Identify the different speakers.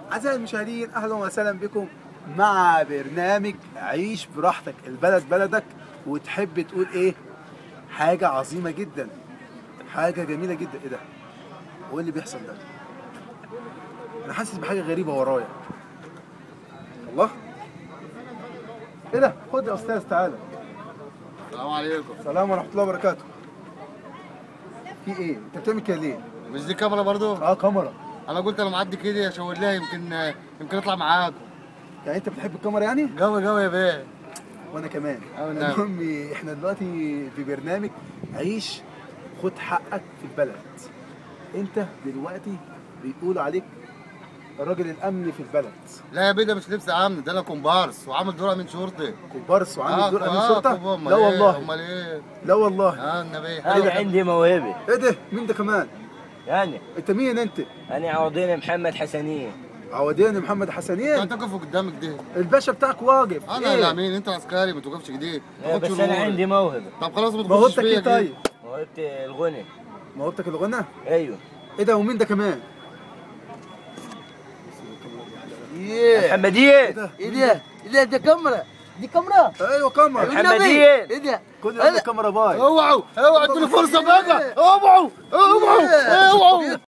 Speaker 1: أعزائي المشاهدين أهلا وسهلا بكم مع برنامج عيش براحتك البلد بلدك وتحب تقول إيه حاجة عظيمة جدا حاجة جميلة جدا إيه ده؟ هو اللي بيحصل ده؟ أنا حاسس بحاجة غريبة ورايا الله إيه ده؟ خد يا أستاذ تعالى
Speaker 2: السلام عليكم
Speaker 1: السلام ورحمة الله وبركاته في إيه؟ أنت بتعمل كده ليه؟
Speaker 2: مش دي كاميرا برضو
Speaker 1: أه كاميرا
Speaker 2: انا قلت انا معدي كده اشاور لها يمكن يمكن اطلع معاكم
Speaker 1: يعني أنت بتحب الكاميرا يعني؟
Speaker 2: جو جو يا بيه
Speaker 1: وانا كمان
Speaker 2: أو نعم.
Speaker 1: المهم احنا دلوقتي في برنامج عيش خد حقك في البلد انت دلوقتي بيقولوا عليك الراجل الامني في البلد
Speaker 2: لا يا بيه ده مش لبس امن ده انا كومبارس وعامل دور امين شرطي
Speaker 1: كومبارس وعامل دور امين
Speaker 2: آه،
Speaker 1: شرطه
Speaker 2: كوب- أمال
Speaker 1: لا
Speaker 2: إيه؟
Speaker 1: والله
Speaker 2: امال ايه
Speaker 1: لا والله
Speaker 2: اه النبي
Speaker 3: انا عندي موهبه
Speaker 1: ايه ده مين ده كمان
Speaker 3: يعني
Speaker 1: انت مين انت
Speaker 3: انا عوضين محمد حسنيه
Speaker 1: عودين محمد حسنين
Speaker 2: انت تقف قدامك دي
Speaker 1: الباشا بتاعك واقف
Speaker 2: انا
Speaker 1: إيه؟
Speaker 2: اللي امين انت العسكري ما توقفش كده
Speaker 3: لا،
Speaker 2: تاخدش
Speaker 3: بس انا
Speaker 2: الأمور.
Speaker 3: عندي موهبه
Speaker 2: طب خلاص ما تخشش
Speaker 1: موهبتك
Speaker 2: فيا
Speaker 1: ايه
Speaker 2: كده.
Speaker 1: طيب
Speaker 3: موهبه الغنى
Speaker 1: موهبتك الغنى
Speaker 3: ايوه
Speaker 1: ايه ده ومين ده كمان
Speaker 3: محمديه
Speaker 1: ايه ده
Speaker 4: ايه ده؟ ايه ده ده كاميرا دي كاميرا
Speaker 1: ايوه كاميرا
Speaker 3: محمد
Speaker 4: والنبي.
Speaker 3: إيه؟
Speaker 4: ايه ده؟
Speaker 1: كل يوم الكاميرا باي
Speaker 2: اوعوا اوعوا ادوني فرصه بقى اوعوا اوعوا اوعوا